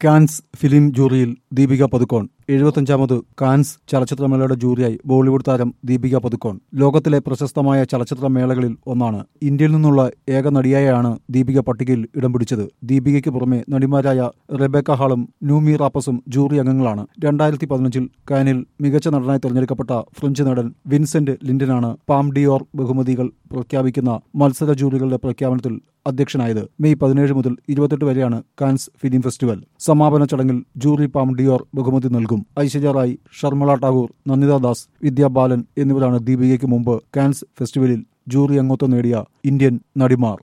cans film ജൂറിയിൽ ദീപിക പതുക്കോൺ എഴുപത്തഞ്ചാമത് Cannes ചലച്ചിത്രമേളയുടെ ജൂറിയായി ബോളിവുഡ് താരം ദീപിക പതുക്കോൺ ലോകത്തിലെ പ്രശസ്തമായ ചലച്ചിത്രമേളകളിൽ ഒന്നാണ് ഇന്ത്യയിൽ നിന്നുള്ള ഏക നടിയായാണ് ദീപിക പട്ടികയിൽ ഇടം പിടിച്ചത് ദീപികയ്ക്ക് പുറമെ നടിമാരായ റെബേക്ക ഹാളും നൂമി റാപ്പസും ജൂറി അംഗങ്ങളാണ് രണ്ടായിരത്തി പതിനഞ്ചിൽ കാനിൽ മികച്ച നടനായി തെരഞ്ഞെടുക്കപ്പെട്ട ഫ്രഞ്ച് നടൻ വിൻസെന്റ് ലിൻഡനാണ് പാം ഡിയോർ ബഹുമതികൾ പ്രഖ്യാപിക്കുന്ന മത്സര ജൂറികളുടെ പ്രഖ്യാപനത്തിൽ അധ്യക്ഷനായത് മെയ് പതിനേഴ് മുതൽ ഇരുപത്തെട്ട് വരെയാണ് കാൻസ് ഫിലിം ഫെസ്റ്റിവൽ സമാപന ചടങ്ങിൽ ജൂറി പാം ഡിയോർ ബഹുമതി നൽകും ഐശ്വര്യ റായ് ഷർമിള ടാഗൂർ നന്ദിത ദാസ് വിദ്യാ ബാലൻ എന്നിവരാണ് ദീപികയ്ക്ക് മുമ്പ് കാൻസ് ഫെസ്റ്റിവലിൽ ജൂറി അംഗത്വം നേടിയ ഇന്ത്യൻ നടിമാർ